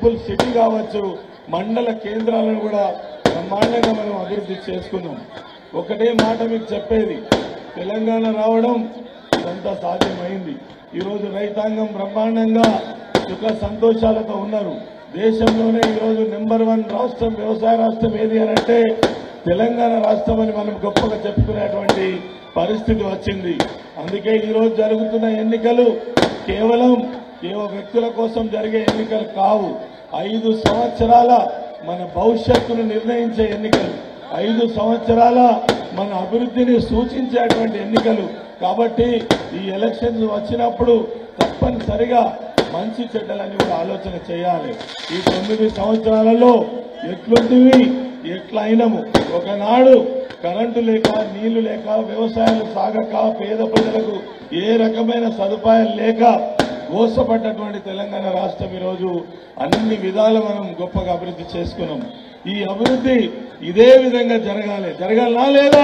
beautiful city కావచ్చు మండల కేంద్రాలను కూడా బ్రహ్మాండంగా మనం అభివృద్ధి చేసుకున్నాం ఒకటే మాట మీకు చెప్పేది తెలంగాణ రావడం ఇదంతా సాధ్యమైంది ఈరోజు రైతాంగం బ్రహ్మాండంగా సుఖ సంతోషాలతో ఉన్నారు దేశంలోనే ఈరోజు నెంబర్ వన్ రాష్ట్రం వ్యవసాయ రాష్ట్రం ఏది అని అంటే తెలంగాణ రాష్ట్రం అని మనం గొప్పగా చెప్పుకునేటువంటి పరిస్థితి వచ్చింది అందుకే ఈరోజు జరుగుతున్న ఎన్నికలు కేవలం కేవల వ్యక్తుల కోసం జరిగే ఎన్నికలు కావు ఐదు సంవత్సరాల మన భవిష్యత్తును నిర్ణయించే ఎన్నికలు ఐదు సంవత్సరాల మన అభివృద్ధిని సూచించేటువంటి ఎన్నికలు కాబట్టి ఈ ఎలక్షన్స్ వచ్చినప్పుడు తప్పనిసరిగా మంచి చెడ్డలని కూడా ఆలోచన చేయాలి ఈ తొమ్మిది సంవత్సరాలలో ఎట్లుంటివి ఎట్లా అయినము ఒకనాడు కరెంటు లేక నీళ్లు లేక వ్యవసాయాలు సాగక పేద ప్రజలకు ఏ రకమైన సదుపాయాలు లేక మోసపడ్డటువంటి తెలంగాణ రాష్ట్రం ఈరోజు అన్ని విధాలు మనం గొప్పగా అభివృద్ధి చేసుకున్నాం ఈ అభివృద్ధి ఇదే విధంగా జరగాలి జరగాలనా లేదా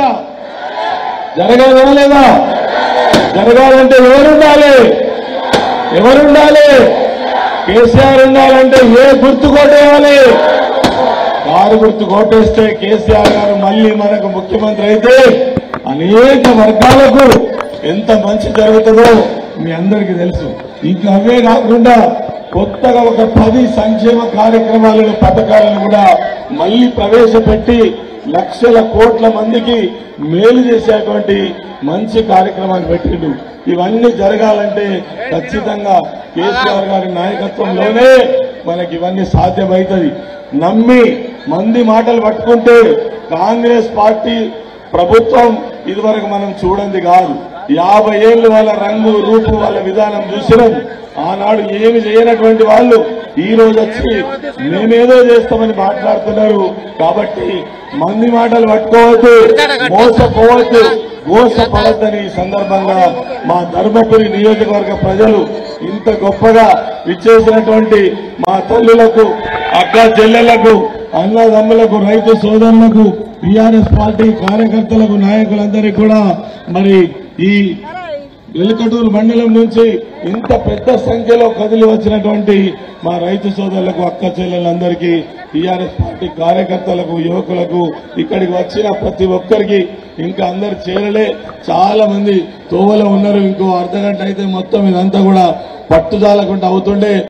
జరగాలనా లేదా జరగాలంటే ఎవరుండాలి ఎవరుండాలి కేసీఆర్ ఉండాలంటే ఏ గుర్తు కొట్టేయాలి కారు గుర్తు కొట్టేస్తే కేసీఆర్ గారు మళ్ళీ మనకు ముఖ్యమంత్రి అయితే అనేక వర్గాలకు ఎంత మంచి జరుగుతుందో మీ అందరికీ తెలుసు ఇంకా అవే కాకుండా కొత్తగా ఒక పది సంక్షేమ కార్యక్రమాలను పథకాలను కూడా మళ్ళీ ప్రవేశపెట్టి లక్షల కోట్ల మందికి మేలు చేసేటువంటి మంచి కార్యక్రమాలు పెట్టిండు ఇవన్నీ జరగాలంటే ఖచ్చితంగా కేసీఆర్ గారి నాయకత్వంలోనే మనకి ఇవన్నీ సాధ్యమవుతుంది నమ్మి మంది మాటలు పట్టుకుంటే కాంగ్రెస్ పార్టీ ప్రభుత్వం ఇదివరకు మనం చూడండి కాదు యాభై ఏళ్ళు వాళ్ళ రంగు రూపు వాళ్ళ విధానం చూసినాం ఆనాడు ఏమి చేయనటువంటి వాళ్ళు ఈ రోజు వచ్చి మేమేదో చేస్తామని మాట్లాడుతున్నారు కాబట్టి మంది మాటలు పట్టుకోవద్దు మోసపోవద్దు మోసపడద్దని ఈ సందర్భంగా మా ధర్మపురి నియోజకవర్గ ప్రజలు ఇంత గొప్పగా విచ్చేసినటువంటి మా తల్లులకు అక్క చెల్లెళ్లకు అన్నదమ్ములకు రైతు సోదరులకు టీఆర్ఎస్ పార్టీ కార్యకర్తలకు నాయకులందరికీ కూడా మరి ఈ వెలుకటూరు మండలం నుంచి ఇంత పెద్ద సంఖ్యలో కదిలి వచ్చినటువంటి మా రైతు సోదరులకు అక్క చెల్లెలందరికీ టీఆర్ఎస్ పార్టీ కార్యకర్తలకు యువకులకు ఇక్కడికి వచ్చిన ప్రతి ఒక్కరికి ఇంకా అందరు చేరలే చాలా మంది తోవలో ఉన్నారు ఇంకో అర్ధ గంట అయితే మొత్తం ఇదంతా కూడా పట్టుదాలకుండా అవుతుండే